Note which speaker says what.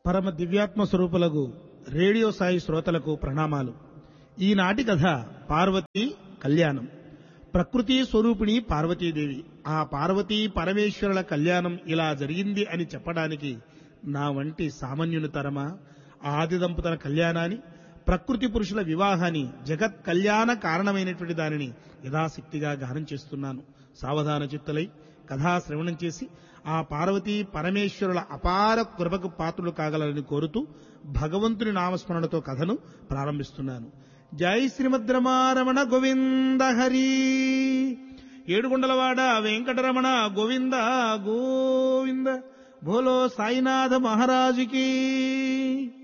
Speaker 1: పరమ దివ్యాత్మ స్వరూపులకు రేడియో సాయి శ్రోతలకు ప్రణామాలు ఈనాటి కథ పార్వతీ కళ్యాణం ప్రకృతి స్వరూపిణి పార్వతీదేవి ఆ పార్వతీ పరమేశ్వరుల కళ్యాణం ఇలా జరిగింది అని చెప్పడానికి నా వంటి సామాన్యుని తరమా ఆది దంపతుల కళ్యాణాన్ని ప్రకృతి పురుషుల వివాహాన్ని జగత్ కళ్యాణ కారణమైనటువంటి దానిని యథాశక్తిగా గానం చేస్తున్నాను సావధాన చిత్తులై కథా శ్రవణం చేసి ఆ పార్వతీ పరమేశ్వరుల అపార కృపకు పాత్రులు కాగలని కోరుతూ భగవంతుని నామస్మరణతో కథను ప్రారంభిస్తున్నాను జై శ్రీమద్రమారమణ గోవింద హరి ఏడుగుండలవాడ వెంకటరమణ గోవింద గోవింద భోలో సాయినాథ మహారాజుకి